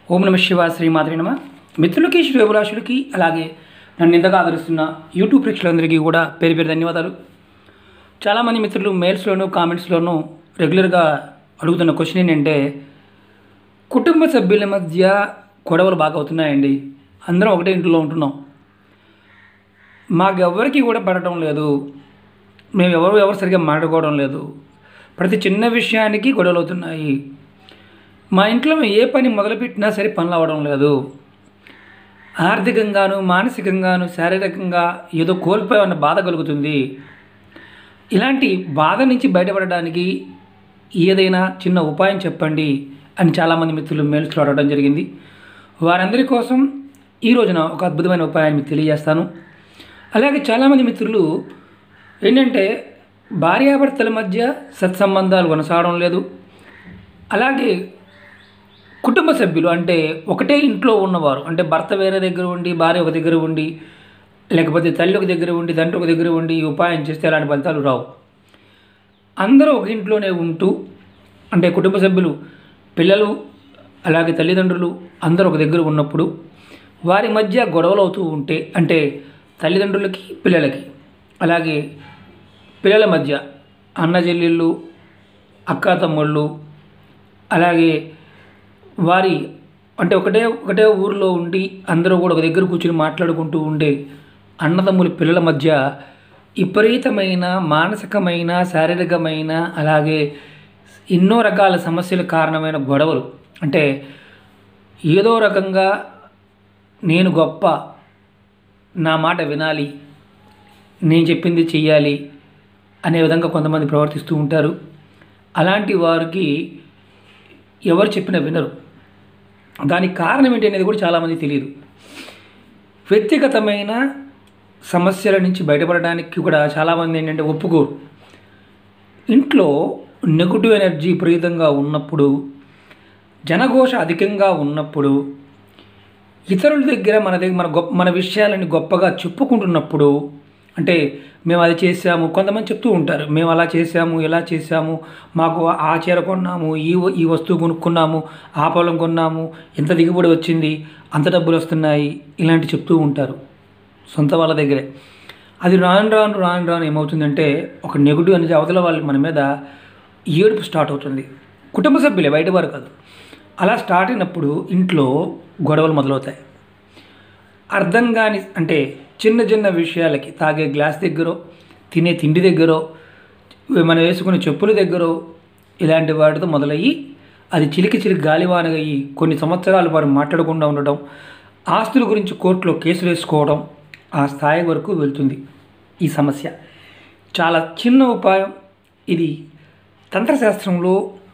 ఓం నమ శివ శ్రీమాతరి నమ మిత్రులకి శ్రేభిలాషులకి అలాగే నన్ను ఇంతగా ఆదరిస్తున్న యూట్యూబ్ ప్రేక్షకులందరికీ కూడా పేరు పేరు ధన్యవాదాలు చాలామంది మిత్రులు మెయిల్స్లోను కామెంట్స్లోనూ రెగ్యులర్గా అడుగుతున్న క్వశ్చన్ ఏంటంటే కుటుంబ సభ్యుల మధ్య గొడవలు బాగా అవుతున్నాయండి అందరం ఒకటే ఇంట్లో ఉంటున్నాం మాకెవ్వరికి కూడా పడటం లేదు మేము ఎవరు ఎవరు సరిగ్గా మాట్లాడుకోవడం లేదు ప్రతి చిన్న విషయానికి గొడవలు అవుతున్నాయి మా ఇంట్లో మేము ఏ పని మొదలుపెట్టినా సరే పనులు అవ్వడం లేదు ఆర్థికంగాను మానసికంగాను శారీరకంగా ఏదో కోల్పోయామన్న బాధ కలుగుతుంది ఇలాంటి బాధ నుంచి బయటపడడానికి ఏదైనా చిన్న ఉపాయం చెప్పండి అని చాలామంది మిత్రులు మెయిల్స్లో అడగడం జరిగింది వారందరి కోసం ఈ రోజున ఒక అద్భుతమైన ఉపాయాన్ని మీకు తెలియజేస్తాను అలాగే చాలామంది మిత్రులు ఏంటంటే భార్యాభర్తల మధ్య సత్సంబంధాలు కొనసాగడం లేదు అలాగే కుటుంబ సభ్యులు అంటే ఒకటే ఇంట్లో ఉన్నవారు అంటే భర్త వేరే దగ్గర ఉండి భార్య ఒక దగ్గర ఉండి లేకపోతే తల్లి ఒక దగ్గర ఉండి తండ్రి ఒక దగ్గర ఉండి ఈ ఉపాయం చేస్తే అలాంటి ఫలితాలు రావు అందరూ ఒక ఇంట్లోనే ఉంటూ అంటే కుటుంబ సభ్యులు పిల్లలు అలాగే తల్లిదండ్రులు అందరూ ఒక దగ్గర ఉన్నప్పుడు వారి మధ్య గొడవలు అవుతూ ఉంటే అంటే తల్లిదండ్రులకి పిల్లలకి అలాగే పిల్లల మధ్య అన్న చెల్లెళ్ళు అక్క తమ్ముళ్ళు అలాగే వారి అంటే ఒకటే ఒకటే ఊరిలో ఉండి అందరూ కూడా ఒక దగ్గర కూర్చుని మాట్లాడుకుంటూ ఉండే అన్నదమ్ముల పిల్లల మధ్య విపరీతమైన మానసికమైన శారీరకమైన అలాగే ఎన్నో రకాల సమస్యల కారణమైన గొడవలు అంటే ఏదో రకంగా నేను గొప్ప నా మాట వినాలి నేను చెప్పింది చెయ్యాలి అనే విధంగా కొంతమంది ప్రవర్తిస్తూ ఉంటారు అలాంటి వారికి ఎవరు చెప్పినా వినరు దానికి కారణం ఏంటి అనేది కూడా చాలామంది తెలియదు వ్యక్తిగతమైన సమస్యల నుంచి బయటపడడానికి కూడా చాలామంది ఏంటంటే ఒప్పుకోరు ఇంట్లో నెగటివ్ ఎనర్జీ విపరీతంగా ఉన్నప్పుడు జనఘోష అధికంగా ఉన్నప్పుడు ఇతరుల దగ్గర మన దగ్గర మన గొప్ప మన విషయాలని గొప్పగా చెప్పుకుంటున్నప్పుడు అంటే మేము అది చేసాము కొంతమంది చెప్తూ ఉంటారు మేము అలా చేసాము ఇలా చేసాము మాకు ఆ చీర కొన్నాము ఈ వ- ఈ వస్తువు కొనుక్కున్నాము ఆ పొలం కొన్నాము ఎంత దిగుబడి వచ్చింది అంత డబ్బులు వస్తున్నాయి ఇలాంటి చెప్తూ ఉంటారు సొంత వాళ్ళ దగ్గరే అది రాను రాను రాను రాను ఏమవుతుందంటే ఒక నెగిటివ్ అనేది అవతల వాళ్ళు మన మీద ఏడుపు స్టార్ట్ అవుతుంది కుటుంబ సభ్యులే బయట వారు కాదు అలా స్టార్ట్ అయినప్పుడు ఇంట్లో గొడవలు మొదలవుతాయి అర్థం కాని అంటే చిన్న చిన్న విషయాలకి తాగే గ్లాస్ దగ్గర తినే తిండి దగ్గర మనం వేసుకునే చెప్పుల దగ్గర ఇలాంటి వాటితో మొదలయ్యి అది చిలికి చిలికి గాలివానగయ్యి కొన్ని సంవత్సరాలు వారు మాట్లాడకుండా ఉండటం ఆస్తుల గురించి కోర్టులో కేసులు వేసుకోవడం ఆ స్థాయి వరకు వెళ్తుంది ఈ సమస్య చాలా చిన్న ఉపాయం ఇది తంత్రశాస్త్రంలో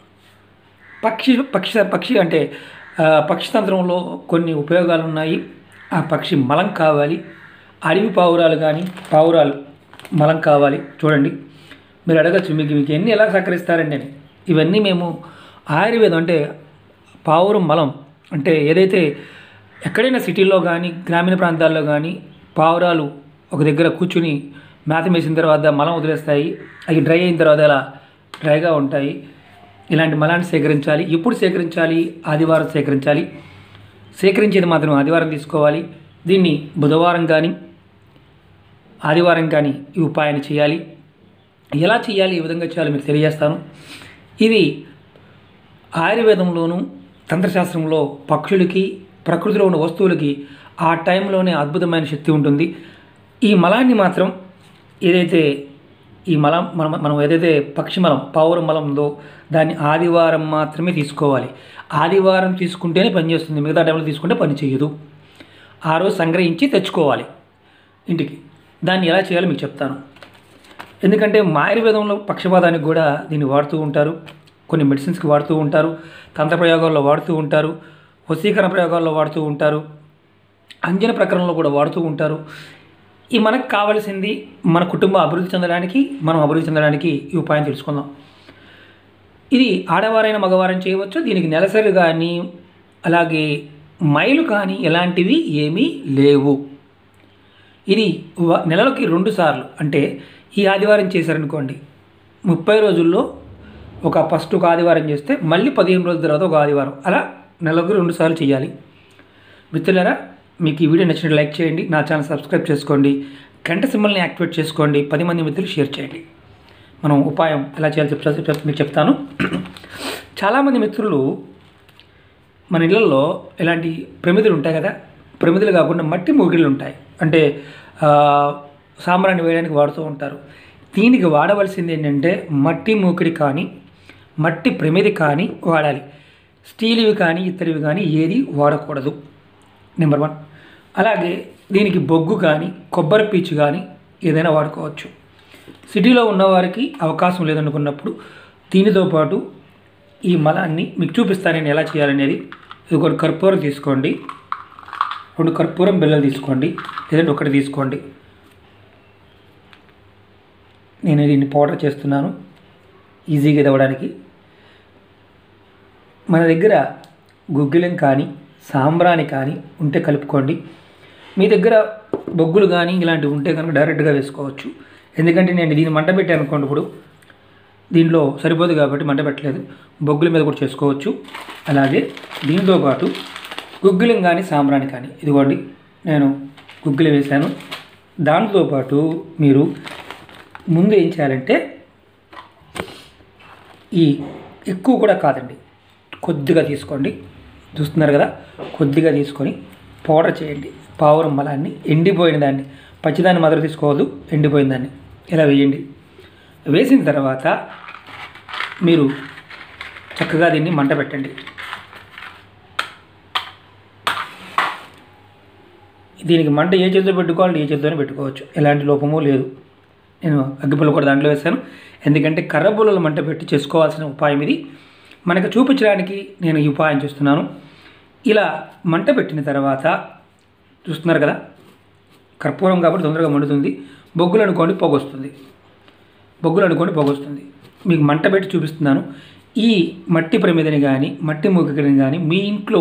పక్షి పక్షి పక్షి అంటే ఆ, పక్షితంత్రంలో కొన్ని ఉపయోగాలు ఉన్నాయి ఆ పక్షి మలం కావాలి అడవి పావురాలు కానీ పావురాలు మలం కావాలి చూడండి మీరు అడగచ్చు మీకు మీకు ఎన్ని ఎలా సహకరిస్తారండి అని ఇవన్నీ మేము ఆయుర్వేదం అంటే పావురం మలం అంటే ఏదైతే ఎక్కడైనా సిటీలో కానీ గ్రామీణ ప్రాంతాల్లో కానీ పావురాలు ఒక దగ్గర కూర్చుని మేత వేసిన తర్వాత మలం వదిలేస్తాయి అవి డ్రై అయిన తర్వాత అలా డ్రైగా ఉంటాయి ఇలాంటి మలాన్ని సేకరించాలి ఎప్పుడు సేకరించాలి ఆదివారం సేకరించాలి సేకరించేది మాత్రం ఆదివారం తీసుకోవాలి దీన్ని బుధవారం కానీ ఆదివారం కానీ ఈ ఉపాయాన్ని చేయాలి ఎలా చేయాలి ఈ విధంగా చేయాలో మీకు తెలియజేస్తాను ఇది ఆయుర్వేదంలోను తంత్రశాస్త్రంలో పక్షులకి ప్రకృతిలో ఉన్న వస్తువులకి ఆ టైంలోనే అద్భుతమైన శక్తి ఉంటుంది ఈ మలాన్ని మాత్రం ఏదైతే ఈ మలం మనం మనం ఏదైతే పక్షి మలం పావురం మలం ఉందో దాన్ని ఆదివారం మాత్రమే తీసుకోవాలి ఆదివారం తీసుకుంటేనే పనిచేస్తుంది మిగతా టైంలో తీసుకుంటే పని చేయదు ఆ రోజు సంగ్రహించి తెచ్చుకోవాలి ఇంటికి దాన్ని ఎలా చేయాలో మీకు చెప్తాను ఎందుకంటే మా ఆయుర్వేదంలో పక్షపాతానికి కూడా దీన్ని వాడుతూ ఉంటారు కొన్ని మెడిసిన్స్కి వాడుతూ ఉంటారు తంత్ర ప్రయోగాల్లో వాడుతూ ఉంటారు వశీకరణ ప్రయోగాల్లో వాడుతూ ఉంటారు అంజన ప్రకరణలో కూడా వాడుతూ ఉంటారు ఈ మనకు కావాల్సింది మన కుటుంబం అభివృద్ధి చెందడానికి మనం అభివృద్ధి చెందడానికి ఈ ఉపాయం తెలుసుకుందాం ఇది ఆడవారైన మగవారైన చేయవచ్చు దీనికి నెలసరి కానీ అలాగే మైలు కానీ ఎలాంటివి ఏమీ లేవు ఇది వ- నెలలకి రెండు సార్లు అంటే ఈ ఆదివారం చేశారనుకోండి ముప్పై రోజుల్లో ఒక ఫస్ట్ ఒక ఆదివారం చేస్తే మళ్ళీ పదిహేను రోజుల తర్వాత ఒక ఆదివారం అలా నెలకు రెండు సార్లు చేయాలి మిత్రులారా మీకు ఈ వీడియో నచ్చినట్టు లైక్ చేయండి నా ఛానల్ సబ్స్క్రైబ్ చేసుకోండి గంట సింబల్ని యాక్టివేట్ చేసుకోండి పది మంది మిత్రులు షేర్ చేయండి మనం ఉపాయం ఎలా చేయాలో చెప్తా చెప్ మీకు చెప్తాను చాలామంది మిత్రులు మన ఇళ్ళల్లో ఇలాంటి ప్రమిదలు ఉంటాయి కదా ప్రమిదలు కాకుండా మట్టి మూగిళ్ళు ఉంటాయి అంటే ఆ, సాంబ్రాన్ని వేయడానికి వాడుతూ ఉంటారు దీనికి వాడవలసింది ఏంటంటే మట్టి మూకిడి కానీ మట్టి ప్రమిది కానీ వాడాలి స్టీల్వి కానీ ఇతరివి కానీ ఏది వాడకూడదు నెంబర్ వన్ అలాగే దీనికి బొగ్గు కానీ కొబ్బరి పీచు కానీ ఏదైనా వాడుకోవచ్చు సిటీలో ఉన్నవారికి అవకాశం లేదనుకున్నప్పుడు దీనితో పాటు ఈ మలాన్ని మీకు చూపిస్తాను నేను ఎలా చేయాలనేది ఇది ఒకటి కర్పూరం తీసుకోండి రెండు కర్పూరం బిళ్ళలు తీసుకోండి లేదంటే ఒకటి తీసుకోండి నేను దీన్ని పౌడర్ చేస్తున్నాను ఈజీగా ఇవ్వడానికి మన దగ్గర గుగ్గిలం కానీ సాంబ్రాణి కానీ ఉంటే కలుపుకోండి మీ దగ్గర బొగ్గులు కానీ ఇలాంటివి ఉంటే కనుక డైరెక్ట్గా వేసుకోవచ్చు ఎందుకంటే నేను దీన్ని మంట పెట్టాను అనుకోండి ఇప్పుడు దీంట్లో సరిపోదు కాబట్టి మంట పెట్టలేదు బొగ్గుల మీద కూడా చేసుకోవచ్చు అలాగే దీంతో పాటు గుగ్గిలం కానీ సాంబ్రాణి కానీ ఇదిగోండి నేను గుగ్గిలం వేశాను దాంతో పాటు మీరు ముందు ఏం చేయాలంటే ఈ ఎక్కువ కూడా కాదండి కొద్దిగా తీసుకోండి చూస్తున్నారు కదా కొద్దిగా తీసుకొని పౌడర్ చేయండి పావురం మలాన్ని ఎండిపోయిన దాన్ని పచ్చిదాన్ని మాత్రం తీసుకోవద్దు ఎండిపోయిన దాన్ని ఇలా వేయండి వేసిన తర్వాత మీరు చక్కగా దీన్ని మంట పెట్టండి దీనికి మంట ఏ చేతితో పెట్టుకోవాలి ఏ చేతితోనే పెట్టుకోవచ్చు ఎలాంటి లోపము లేదు నేను అగ్గిపుల్ల కూడా దాంట్లో వేశాను ఎందుకంటే కర్ర పుల్లలు మంట పెట్టి చేసుకోవాల్సిన ఉపాయం ఇది మనకు చూపించడానికి నేను ఈ ఉపాయం చేస్తున్నాను ఇలా మంట పెట్టిన తర్వాత చూస్తున్నారు కదా కర్పూరం కాబట్టి తొందరగా మండుతుంది బొగ్గులు అనుకోండి పొగొస్తుంది బొగ్గులు అనుకోండి పొగొస్తుంది మీకు మంట పెట్టి చూపిస్తున్నాను ఈ మట్టి ప్రమిదని కానీ మట్టి మూకికని కానీ మీ ఇంట్లో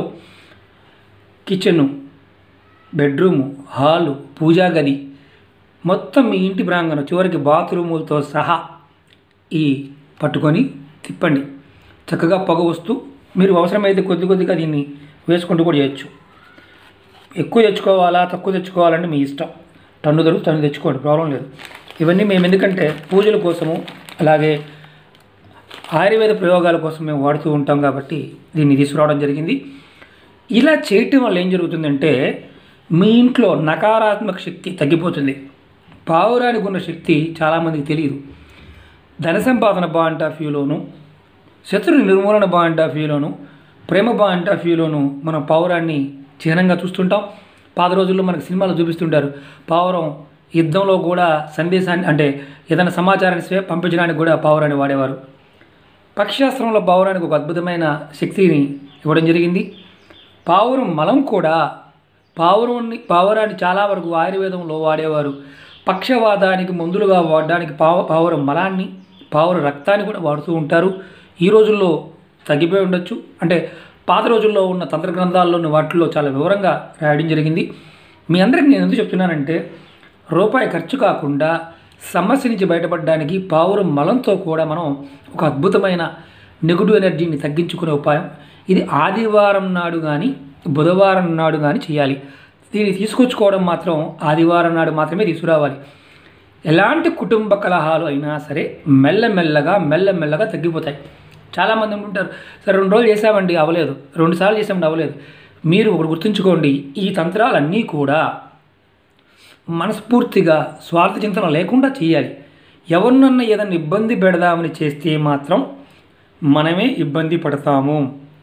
కిచెను బెడ్రూము హాలు పూజా గది మొత్తం మీ ఇంటి ప్రాంగణం చివరికి బాత్రూములతో సహా ఈ పట్టుకొని తిప్పండి చక్కగా పొగ వస్తూ మీరు అవసరమైతే కొద్ది కొద్దిగా దీన్ని వేసుకుంటూ కూడా చేయొచ్చు ఎక్కువ తెచ్చుకోవాలా తక్కువ తెచ్చుకోవాలంటే మీ ఇష్టం టన్ను దొరికి టన్ను తెచ్చుకోండి ప్రాబ్లం లేదు ఇవన్నీ మేము ఎందుకంటే పూజల కోసము అలాగే ఆయుర్వేద ప్రయోగాల కోసం మేము వాడుతూ ఉంటాం కాబట్టి దీన్ని తీసుకురావడం జరిగింది ఇలా చేయటం వల్ల ఏం జరుగుతుందంటే మీ ఇంట్లో నకారాత్మక శక్తి తగ్గిపోతుంది పావురానికి ఉన్న శక్తి చాలామందికి తెలియదు ధన సంపాదన పాయింట్ ఆఫ్ వ్యూలోను శత్రు నిర్మూలన పాయింట్ ఆఫ్ వ్యూలోను ప్రేమ పాయింట్ ఆఫ్ వ్యూలోను మనం పావురాన్ని చిహ్నంగా చూస్తుంటాం పాత రోజుల్లో మనకు సినిమాలు చూపిస్తుంటారు పావురం యుద్ధంలో కూడా సందేశాన్ని అంటే ఏదైనా సమాచారాన్ని స్వే- పంపించడానికి కూడా పావురాన్ని వాడేవారు పక్షిశాస్త్రంలో పావురానికి ఒక అద్భుతమైన శక్తిని ఇవ్వడం జరిగింది పావురం మలం కూడా పావురాన్ని పావురాన్ని చాలా వరకు ఆయుర్వేదంలో వాడేవారు పక్షవాతానికి మందులుగా వాడడానికి పావు పావురం మలాన్ని పావుర రక్తాన్ని కూడా వాడుతూ ఉంటారు ఈ రోజుల్లో తగ్గిపోయి ఉండొచ్చు అంటే పాత రోజుల్లో ఉన్న తంత్ర గ్రంథాల్లోని వాటిల్లో చాలా వివరంగా రాయడం జరిగింది మీ అందరికి నేను ఎందుకు చెప్తున్నానంటే రూపాయి ఖర్చు కాకుండా సమస్య నుంచి బయటపడడానికి పావురం మలంతో కూడా మనం ఒక అద్భుతమైన నెగిటివ్ ఎనర్జీని తగ్గించుకునే ఉపాయం ఇది ఆదివారం నాడు కానీ బుధవారం నాడు కానీ చేయాలి దీన్ని తీసుకొచ్చుకోవడం మాత్రం ఆదివారం నాడు మాత్రమే తీసుకురావాలి ఎలాంటి కుటుంబ కలహాలు అయినా సరే మెల్లమెల్లగా మెల్లమెల్లగా తగ్గిపోతాయి చాలామంది ఉంటుంటారు సరే రెండు రోజులు చేసామండి అవ్వలేదు రెండు సార్లు చేసామండి అవ్వలేదు మీరు ఒకటి గుర్తుంచుకోండి ఈ తంత్రాలన్నీ కూడా మనస్ఫూర్తిగా స్వార్థ చింతన లేకుండా చేయాలి ఎవరినన్నా ఏదైనా ఇబ్బంది పెడదామని చేస్తే మాత్రం మనమే ఇబ్బంది పడతాము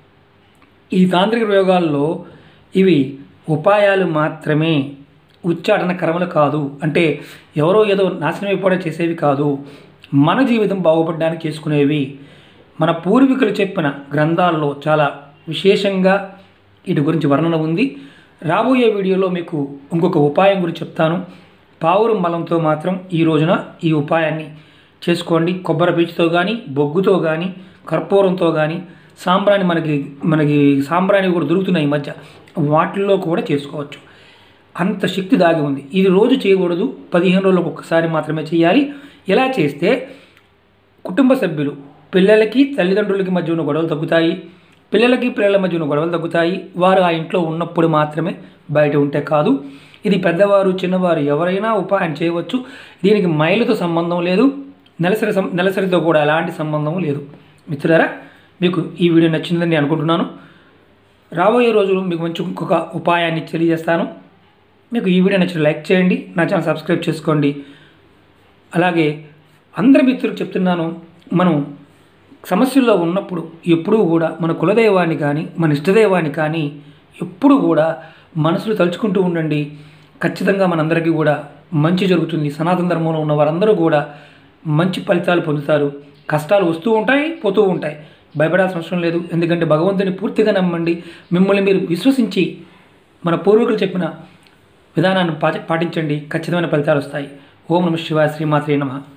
ఈ తాంత్రిక ప్రయోగాల్లో ఇవి ఉపాయాలు మాత్రమే ఉచ్చాటన కర్మలు కాదు అంటే ఎవరో ఏదో నాశనం అయిపోవడం చేసేవి కాదు మన జీవితం బాగుపడడానికి చేసుకునేవి మన పూర్వీకులు చెప్పిన గ్రంథాల్లో చాలా విశేషంగా వీటి గురించి వర్ణన ఉంది రాబోయే వీడియోలో మీకు ఇంకొక ఉపాయం గురించి చెప్తాను పావురం మలంతో మాత్రం ఈ రోజున ఈ ఉపాయాన్ని చేసుకోండి కొబ్బరి పీచుతో కానీ బొగ్గుతో కానీ కర్పూరంతో కానీ సాంబ్రాణి మనకి మనకి సాంబ్రాణి కూడా దొరుకుతున్నాయి ఈ మధ్య వాటిల్లో కూడా చేసుకోవచ్చు అంత శక్తి దాగి ఉంది ఇది రోజు చేయకూడదు పదిహేను రోజులకు ఒక్కసారి మాత్రమే చేయాలి ఇలా చేస్తే కుటుంబ సభ్యులు పిల్లలకి తల్లిదండ్రులకి మధ్య ఉన్న గొడవలు తగ్గుతాయి పిల్లలకి పిల్లల మధ్య ఉన్న గొడవలు తగ్గుతాయి వారు ఆ ఇంట్లో ఉన్నప్పుడు మాత్రమే బయట ఉంటే కాదు ఇది పెద్దవారు చిన్నవారు ఎవరైనా ఉపాయం చేయవచ్చు దీనికి మైలుతో సంబంధం లేదు నెలసరి సం నెలసరితో కూడా ఎలాంటి సంబంధం లేదు మిత్రులారా మీకు ఈ వీడియో నచ్చిందని నేను అనుకుంటున్నాను రాబోయే రోజులు మీకు మంచి ఇంకొక ఉపాయాన్ని తెలియజేస్తాను మీకు ఈ వీడియో నచ్చిన లైక్ చేయండి నా ఛానల్ సబ్స్క్రైబ్ చేసుకోండి అలాగే అందరి మిత్రులకు చెప్తున్నాను మనం సమస్యల్లో ఉన్నప్పుడు ఎప్పుడూ కూడా మన కులదైవాన్ని కానీ మన ఇష్టదైవాన్ని కానీ ఎప్పుడు కూడా మనసులో తలుచుకుంటూ ఉండండి ఖచ్చితంగా మనందరికీ కూడా మంచి జరుగుతుంది సనాతన ధర్మంలో ఉన్న వారందరూ కూడా మంచి ఫలితాలు పొందుతారు కష్టాలు వస్తూ ఉంటాయి పోతూ ఉంటాయి భయపడాల్సిన అవసరం లేదు ఎందుకంటే భగవంతుని పూర్తిగా నమ్మండి మిమ్మల్ని మీరు విశ్వసించి మన పూర్వీకులు చెప్పిన విధానాన్ని పాటి పాటించండి ఖచ్చితమైన ఫలితాలు వస్తాయి ఓం నమ శివాయ శ్రీమాత్రే నమ